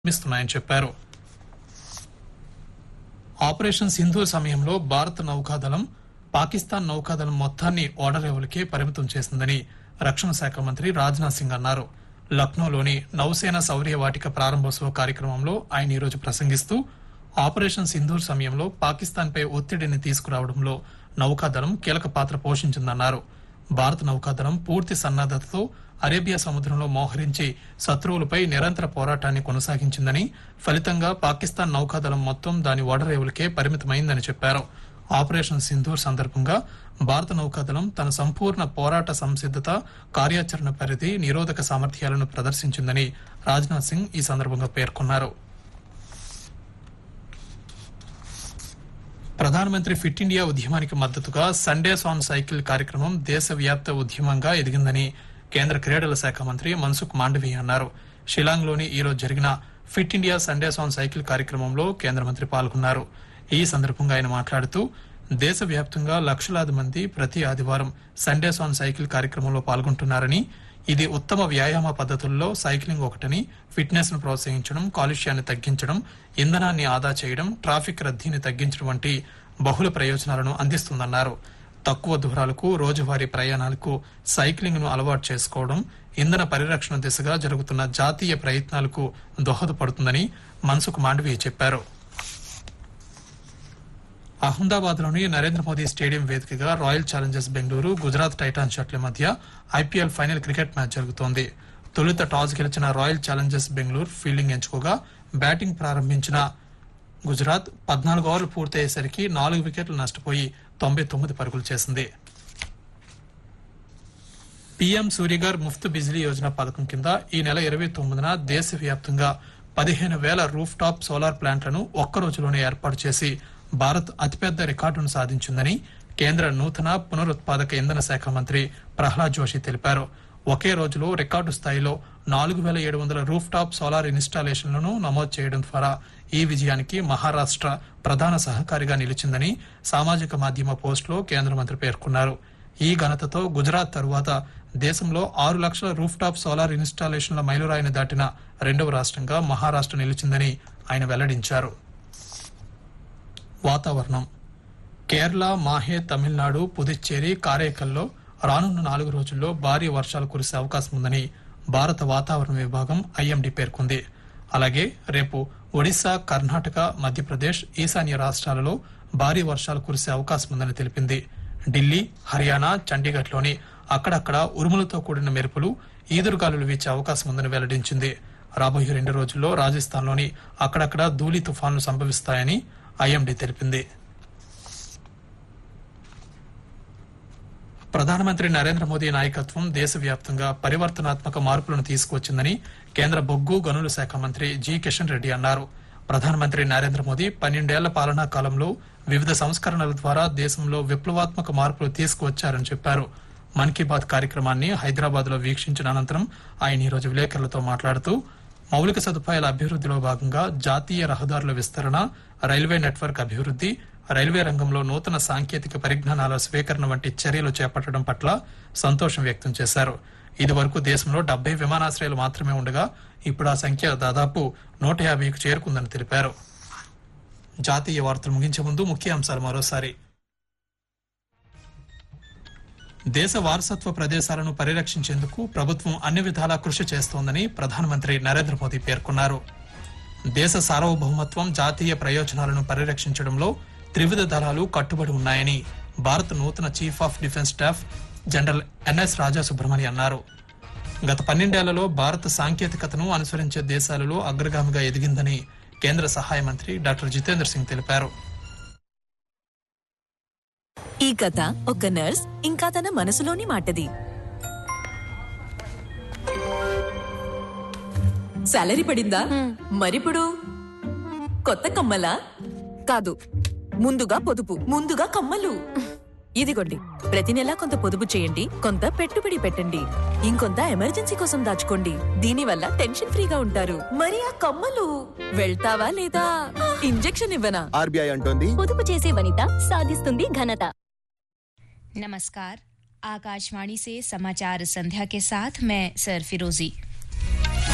నిర్మిస్తున్నాయని చెప్పారు ఆపరేషన్ సింధూర్ సమయంలో భారత నౌకాదళం పాకిస్తాన్ నౌకాదళం మొత్తాన్ని ఓడరేవులకే పరిమితం చేసిందని రక్షణ శాఖ మంత్రి రాజ్నాథ్ సింగ్ అన్నారు లక్నోలోని నౌసేన శౌర్య వాటిక ప్రారంభోత్సవ కార్యక్రమంలో ఆయన ఈరోజు ప్రసంగిస్తూ ఆపరేషన్ సింధూర్ సమయంలో పాకిస్తాన్పై ఒత్తిడిని తీసుకురావడంలో నౌకాదళం కీలక పాత్ర పోషించిందన్నారు భారత నౌకాదళం పూర్తి సన్నద్దతతో అరేబియా సముద్రంలో మోహరించి శత్రువులపై నిరంతర పోరాటాన్ని కొనసాగించిందని ఫలితంగా పాకిస్తాన్ నౌకాదళం మొత్తం దాని ఓడరేవులకే పరిమితమైందని చెప్పారు ఆపరేషన్ సింధూర్ సందర్భంగా భారత నౌకాదళం తన సంపూర్ణ పోరాట సంసిద్దత కార్యాచరణ పరిధి నిరోధక సామర్థ్యాలను ప్రదర్శించిందని రాజ్నాథ్ సింగ్ ఈ సందర్భంగా పేర్కొన్నారు ప్రధానమంత్రి ఫిట్ ఇండియా ఉద్యమానికి మద్దతుగా సండేస్ ఆన్ సైకిల్ కార్యక్రమం దేశవ్యాప్త ఉద్యమంగా ఎదిగిందని కేంద్ర క్రీడల శాఖ మంత్రి మన్సుఖ్ మాండవీయ అన్నారు షిలాంగ్ లోని ఈరోజు జరిగిన fit India Sundays on cycle కార్యక్రమంలో కేంద్ర మంత్రి పాల్గొన్నారు ఈ సందర్భంగా ఆయన మాట్లాడుతూ దేశవ్యాప్తంగా లక్షలాది మంది ప్రతి ఆదివారం సండేస్ ఆన్ సైకిల్ కార్యక్రమంలో పాల్గొంటున్నారని ఇది ఉత్తమ వ్యాయామ పద్ధతుల్లో సైక్లింగ్ ఒకటని ఫిట్నెస్ ను ప్రోత్సహించడం కాలుష్యాన్ని తగ్గించడం ఇంధనాన్ని ఆదా చేయడం ట్రాఫిక్ రద్దీని తగ్గించడం వంటి బహుళ ప్రయోజనాలను అందిస్తుందన్నారు తక్కువ దూరాలకు రోజువారీ ప్రయాణాలకు సైక్లింగ్ ను అలవాటు చేసుకోవడం ఇంధన పరిరక్షణ దిశగా జరుగుతున్న జాతీయ ప్రయత్నాలకు దోహదపడుతుందని మన్సుఖ్ మాండవీయ చెప్పారు అహ్మదాబాద్ లోని నరేంద్ర మోదీ స్టేడియం వేదికగా royal challengers Bengaluru Gujarat titans జట్ల మధ్య ఐపీఎల్ ఫైనల్ క్రికెట్ మ్యాచ్ జరుగుతోంది తొలుత టాస్ గెలిచిన రాయల్ ఛాలెంజర్స్ బెంగళూరు ఫీల్డింగ్ ఎంచుకోగా బ్యాటింగ్ ప్రారంభించిన గుజరాత్ పద్నాలుగు ఓవర్లు పూర్తయ్యేసరికి నాలుగు వికెట్లు నష్టపోయి తొంభై తొమ్మిది పరుగులు చేసింది పీఎం సూర్యగర్ ముఫ్త్ బిజిలీ యోజన పథకం కింద ఈ నెల ఇరవై తొమ్మిదిన దేశవ్యాప్తంగా పదిహేను వేల రూఫ్ టాప్ సోలార్ ప్లాంట్లను ఒక్క రోజులోనే ఏర్పాటు చేసి భారత్ అతిపెద్ద రికార్డును సాధించిందని కేంద్ర నూతన పునరుత్పాదక ఇంధన శాఖ మంత్రి ప్రహ్లాద్ జోషి తెలిపారు ఒకే రోజులో రికార్డు స్థాయిలో నాలుగు వేల ఏడు వందల రూఫ్ టాప్ సోలార్ ఇన్స్టాలేషన్లను నమోదు చేయడం ద్వారా ఈ విజయానికి మహారాష్ట్ర ప్రధాన సహకారిగా నిలిచిందని సామాజిక మాధ్యమ పోస్టులో కేంద్ర మంత్రి పేర్కొన్నారు ఈ ఘనతతో గుజరాత్ తరువాత దేశంలో ఆరు లక్షల రూఫ్ టాప్ సోలార్ ఇన్స్టాలేషన్ల మైలురాయిని దాటిన రెండవ రాష్ట్రంగా మహారాష్ట్ర నిలిచిందని ఆయన వెల్లడించారు వాతావరణం కేరళ మాహే తమిళనాడు పుదుచ్చేరి కారైకల్లో రానున్న నాలుగు రోజుల్లో భారీ వర్షాలు కురిసే అవకాశం ఉందని భారత వాతావరణ విభాగం ఐఎండీ పేర్కొంది అలాగే రేపు ఒడిశా కర్ణాటక మధ్యప్రదేశ్ ఈశాన్య రాష్ట్రాలలో భారీ వర్షాలు కురిసే అవకాశం ఉందని తెలిపింది ఢిల్లీ హర్యానా చండీగఢ్లోని అక్కడక్కడ ఉరుములతో కూడిన మెరుపులు ఈదురుగాలులు వీచే అవకాశం ఉందని వెల్లడించింది రాబోయే రెండు రోజుల్లో రాజస్థాన్లోని అక్కడక్కడ ధూళి తుఫాన్లు సంభవిస్తాయని ఐఎండీ తెలిపింది ప్రధానమంత్రి నరేంద్ర మోదీ నాయకత్వం దేశవ్యాప్తంగా పరివర్తనాత్మక మార్పులను తీసుకువచ్చిందని కేంద్ర బొగ్గు గనుల శాఖ మంత్రి జి కిషన్ రెడ్డి అన్నారు ప్రధానమంత్రి నరేంద్ర మోదీ పన్నెండేళ్ల పాలనా కాలంలో వివిధ సంస్కరణల ద్వారా దేశంలో విప్లవాత్మక మార్పులు తీసుకువచ్చారని చెప్పారు మన్ కీ బాత్ కార్యక్రమాన్ని హైదరాబాద్ లో వీక్షించిన అనంతరం ఆయన ఈరోజు విలేకరులతో మాట్లాడుతూ మౌలిక సదుపాయాల అభివృద్ధిలో భాగంగా జాతీయ రహదారుల విస్తరణ రైల్వే నెట్వర్క్ అభివృద్ధి రైల్వే రంగంలో నూతన సాంకేతిక పరిజ్ఞానాల స్వీకరణ వంటి చర్యలు చేపట్టడం పట్ల సంతోషం వ్యక్తం చేశారు ఇదివరకు దేశంలో డెబ్బై విమానాశ్రయాలు మాత్రమే ఉండగా ఇప్పుడు ఆ సంఖ్య దాదాపు నూట యాభైకు చేరుకుందని తెలిపారు జాతీయ వార్తలు ముగించే ముందు ముఖ్య అంశాలు మరోసారి దేశ వారసత్వ ప్రదేశాలను పరిరక్షించేందుకు ప్రభుత్వం అన్ని విధాలా కృషి చేస్తోందని ప్రధానమంత్రి నరేంద్ర మోదీ పేర్కొన్నారు దేశ సార్వభౌమత్వం జాతీయ ప్రయోజనాలను పరిరక్షించడంలో త్రివిధ దళాలు కట్టుబడి ఉన్నాయని భారత నూతన chief of defence staff general NS Raja Subrahmanya అన్నారు గత పన్నెండేళ్లలో భారత సాంకేతికతను అనుసరించే దేశాలలో అగ్రగామిగా ఎదిగిందని కేంద్ర సహాయ మంత్రి డాక్టర్ జితేంద్ర సింగ్ తెలిపారు ఈ కథ ఒక నర్స్ ఇంకా తన మనసులోని మాటది సాలరీ పడిందా మరిప్పుడు కొత్త కమ్మలా కాదు ముందుగా పొదుపు ముందుగా కమ్మలు ఇదిగోండి ప్రతి నెలా కొంత పొదుపు చేయండి కొంత పెట్టుబడి పెట్టండి ఇంకొంత ఎమర్జెన్సీ కోసం దాచుకోండి దీనివల్ల టెన్షన్ ఫ్రీగా ఉంటారు మరి ఆ కమ్మలు వెళ్తావా లేదా ఇంజెక్షన్ ఇవ్వనా ఆర్బీఐ అంటోంది పొదుపు చేసే వనిత సాధిస్తుంది ఘనత नमस्कार आकाशवाणी से समाचार संध्या के साथ मैं सर फिरोजी